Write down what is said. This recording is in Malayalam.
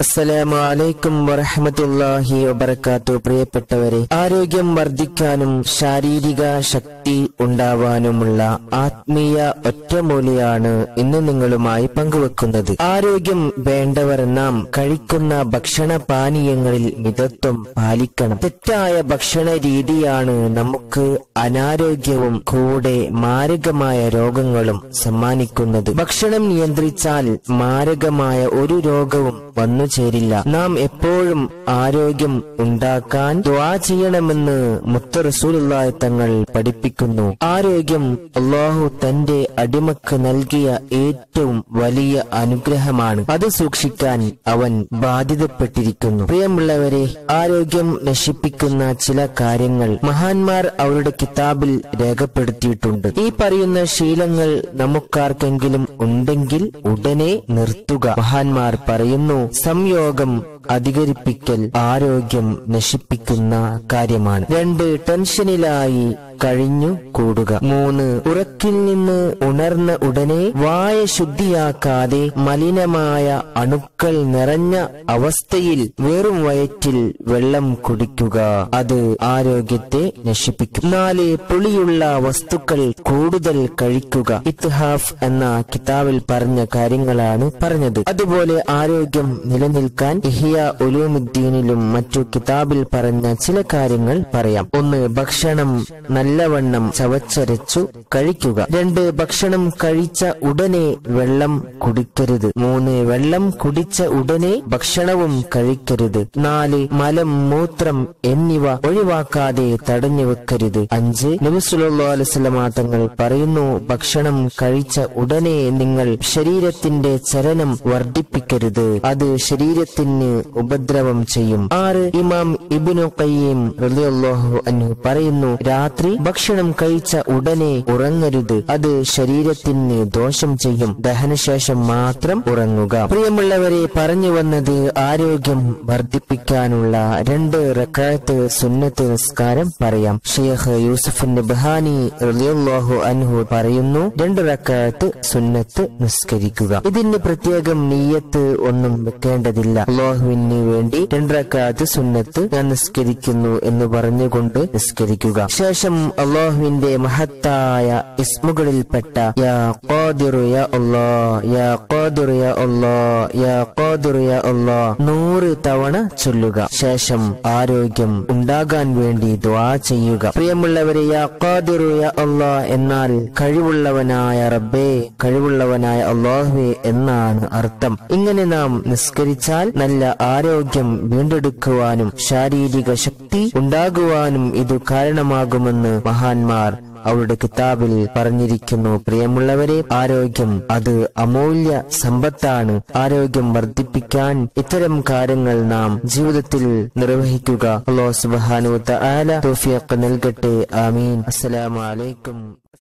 അസ്സലാമു അലൈക്കും വറഹമത്തുല്ലാഹി വബർക്കാത്തു പ്രിയപ്പെട്ടവരെ ആരോഗ്യം വർദ്ധിക്കാനും ശാരീരിക ശക്തി ഉണ്ടാവാനുമുള്ള ആത്മീയ ഒറ്റമൂലിയാണ് ഇന്ന് നിങ്ങളുമായി പങ്കുവെക്കുന്നത് ആരോഗ്യം വേണ്ടവർ നാം കഴിക്കുന്ന ഭക്ഷണ പാനീയങ്ങളിൽ മിതത്വം പാലിക്കണം തെറ്റായ ഭക്ഷണ രീതിയാണ് നമുക്ക് അനാരോഗ്യവും കൂടെ മാരകമായ രോഗങ്ങളും സമ്മാനിക്കുന്നത് ഭക്ഷണം നിയന്ത്രിച്ചാൽ മാരകമായ ഒരു രോഗവും വന്നു ചേരില്ല നാം എപ്പോഴും ആരോഗ്യം ഉണ്ടാക്കാൻ ദ്വാ ചെയ്യണമെന്ന് മുത്ത റസൂലുള്ളാഹി തങ്ങൾ പഠിപ്പിക്കുന്നു ആരോഗ്യം അള്ളാഹു തന്റെ അടിമക്ക് നൽകിയ ഏറ്റവും വലിയ അനുഗ്രഹമാണ് അത് സൂക്ഷിക്കാൻ അവൻ ബാധ്യതപ്പെട്ടിരിക്കുന്നു പ്രിയമുള്ളവരെ ആരോഗ്യം നശിപ്പിക്കുന്ന ചില കാര്യങ്ങൾ മഹാന്മാർ അവരുടെ കിതാബിൽ രേഖപ്പെടുത്തിയിട്ടുണ്ട് ഈ പറയുന്ന ശീലങ്ങൾ നമുക്കാർക്കെങ്കിലും ഉണ്ടെങ്കിൽ ഉടനെ നിർത്തുക മഹാന്മാർ പറയുന്നു സംയോഗം അധികരിപ്പിക്കൽ ആരോഗ്യം നശിപ്പിക്കുന്ന കാര്യമാണ് രണ്ട് ടെൻഷനിലായി കഴിഞ്ഞു കൂടുക മൂന്ന് ഉറക്കിൽ നിന്ന് ഉണർന്ന ഉടനെ വായ ശുദ്ധിയാക്കാതെ മലിനമായ അണുക്കൾ നിറഞ്ഞ അവസ്ഥയിൽ വെറും വയറ്റിൽ വെള്ളം കുടിക്കുക അത് ആരോഗ്യത്തെ നശിപ്പിക്കും നാല് പുളിയുള്ള വസ്തുക്കൾ കൂടുതൽ കഴിക്കുക ഇത്ഹാഫ് എന്ന കിതാബിൽ പറഞ്ഞ കാര്യങ്ങളാണ് പറഞ്ഞത് അതുപോലെ ആരോഗ്യം നിലനിൽക്കാൻ ഇഹിയ ഉലൂമുദ്ദീനിലും മറ്റു കിതാബിൽ പറഞ്ഞ ചില കാര്യങ്ങൾ പറയാം ഒന്ന് ഭക്ഷണം നല്ലവണ്ണം ചവച്ചരച്ചു കഴിക്കുക രണ്ട് ഭക്ഷണം കഴിച്ച ഉടനെ വെള്ളം കുടിക്കരുത് മൂന്ന് വെള്ളം കുടിച്ച ഉടനെ ഭക്ഷണവും കഴിക്കരുത് നാല് മലം മൂത്രം എന്നിവ ഒഴിവാക്കാതെ തടഞ്ഞു വെക്കരുത് അഞ്ച് നബിസുല്ലാ അലുസലമാ തങ്ങൾ പറയുന്നു ഭക്ഷണം കഴിച്ച ഉടനെ നിങ്ങൾ ശരീരത്തിന്റെ ചലനം വർദ്ധിപ്പിക്കരുത് അത് ശരീരത്തിന് ഉപദ്രവം ചെയ്യും ആറ് ഇമാം ഇബിനു കയ്യം റളിയല്ലാഹു അൻഹു പറയുന്നു രാത്രി ഭക്ഷണം കഴിച്ച ഉടനെ ഉറങ്ങരുത് അത് ശരീരത്തിന് ദോഷം ചെയ്യും ദഹനശേഷം മാത്രം ഉറങ്ങുക പ്രിയമുള്ളവരെ പറഞ്ഞു വന്നത് ആരോഗ്യം വർദ്ധിപ്പിക്കാനുള്ള രണ്ട് റക്കായത്ത് സുന്നത്ത് നിസ്കാരം പറയാം ഷെയ്ഖ് യൂസഫ് ബഹാനി റളിയല്ലാഹു അൻഹു പറയുന്നു രണ്ട് റക്കായത്ത് സുന്നത്ത് നിസ്കരിക്കുക ഇതിന് പ്രത്യേകം നീയത്ത് ഒന്നും വെക്കേണ്ടതില്ല അള്ളാഹുവിന് വേണ്ടി രണ്ടരക്കാലത്ത് സുന്നത്ത് ഞാൻ നിസ്കരിക്കുന്നു എന്ന് പറഞ്ഞുകൊണ്ട് നിസ്കരിക്കുക ശേഷം അള്ളാഹുവിന്റെ മഹത്തായ ഇസ്മുകളിൽപ്പെട്ട യാ ഖാദിറു യാ അല്ലാ യാ ഖാദിറു യാ അല്ലാ യാ ഖാദിറു യാ അല്ലാ നൂറ് തവണ ചൊല്ലുക ശേഷം ആരോഗ്യം ഉണ്ടാകാൻ വേണ്ടി ദ്വാ ചെയ്യുക പ്രിയമുള്ളവരെ യാ ഖാദിറു യാ അല്ലാ എന്നാൽ കഴിവുള്ളവനായ റബ്ബേ കഴിവുള്ളവനായ അള്ളാഹുവേ എന്നാണ് അർത്ഥം ഇങ്ങനെ നാം നിസ്കരിച്ചാൽ നല്ല ആരോഗ്യം വീണ്ടെടുക്കുവാനും ശാരീരിക ശക്തി ഉണ്ടാകുവാനും ഇത് കാരണമാകുമെന്ന് മഹാന്മാർ അവരുടെ കിതാബിൽ പറഞ്ഞിരിക്കുന്നു പ്രിയമുള്ളവരെ ആരോഗ്യം അത് അമൂല്യ സമ്പത്താണ് ആരോഗ്യം വർദ്ധിപ്പിക്കാൻ ഇത്തരം കാര്യങ്ങൾ നാം ജീവിതത്തിൽ നിർവഹിക്കുക അള്ളാഹു സുബാനു ആല തോഫിയക്ക് നൽകട്ടെ ആമീൻ അസ്സലാമു അലൈക്കും